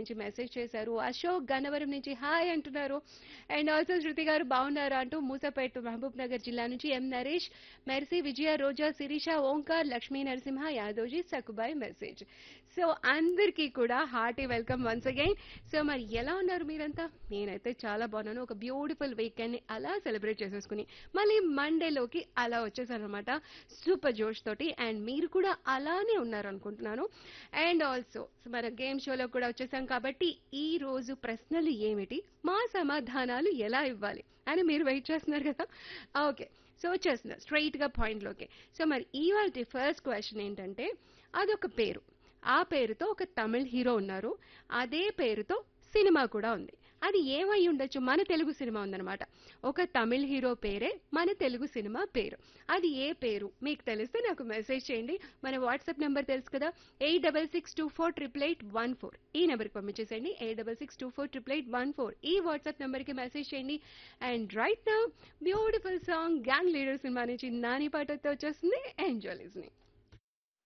నుంచి మెసేజ్ చేశారు అశోక్ గన్నవరం నుంచి హాయ్ అంటున్నారు అండ్ ఆల్సో శృతి గారు బాగున్నారా అంటూ మూసపేట మహబూబ్ నగర్ జిల్లా నుంచి M Naresh Mercy Vijaya Roja Sirisha Omkar Lakshmi Narasimha Yadavji Sakubai message so అందరికీ కూడా hearty welcome once again so మరి ఎలా ఉన్నారు మీరంతా నేనైతే చాలా బాగున్నాను ఒక బ్యూటిఫుల్ వీకెండ్ ని అలా సెలబ్రేట్ చేసేసుకుని మళ్ళీ మండేలోకి అలా వచ్చేసాను అనమాట సూపర్ జోష్ తోటి అండ్ మీరు కూడా అలానే ఉన్నారు అనుకుంటున్నాను అండ్ ఆల్సో మన గేమ్ షోలో కూడా వచ్చేసాం కాబట్టి ఈ రోజు ప్రశ్నలు ఏమిటి మా సమాధానాలు ఎలా ఇవ్వాలి అని మీరు వెయిట్ చేస్తున్నారు కదా ఓకే సో వచ్చేస్తున్నా స్ట్రైట్ గా పాయింట్ లోకి సో మరి ఇవాళ ఫస్ట్ క్వశ్చన్ ఏంటంటే అదొక పేరు ఆ పేరుతో ఒక తమిళ్ హీరో ఉన్నారు అదే పేరుతో సినిమా కూడా ఉంది అది ఏమై ఉండొచ్చు మన తెలుగు సినిమా ఉందన్నమాట ఒక తమిళ్ హీరో పేరే మన తెలుగు సినిమా పేరు అది ఏ పేరు మీకు తెలిస్తే నాకు మెసేజ్ చేయండి మన వాట్సాప్ నెంబర్ తెలుసు కదా eight double six two four triple eight one four ఈ నెంబర్కి పంపించేసేయండి eight double six two four triple eight one four ఈ వాట్సాప్ నెంబర్కి మెసేజ్ చేయండి and right now beautiful song gang leader సినిమా నుంచి నాని పాటతో వచ్చేస్తుంది ఎంజాయ్ లిస్నింగ్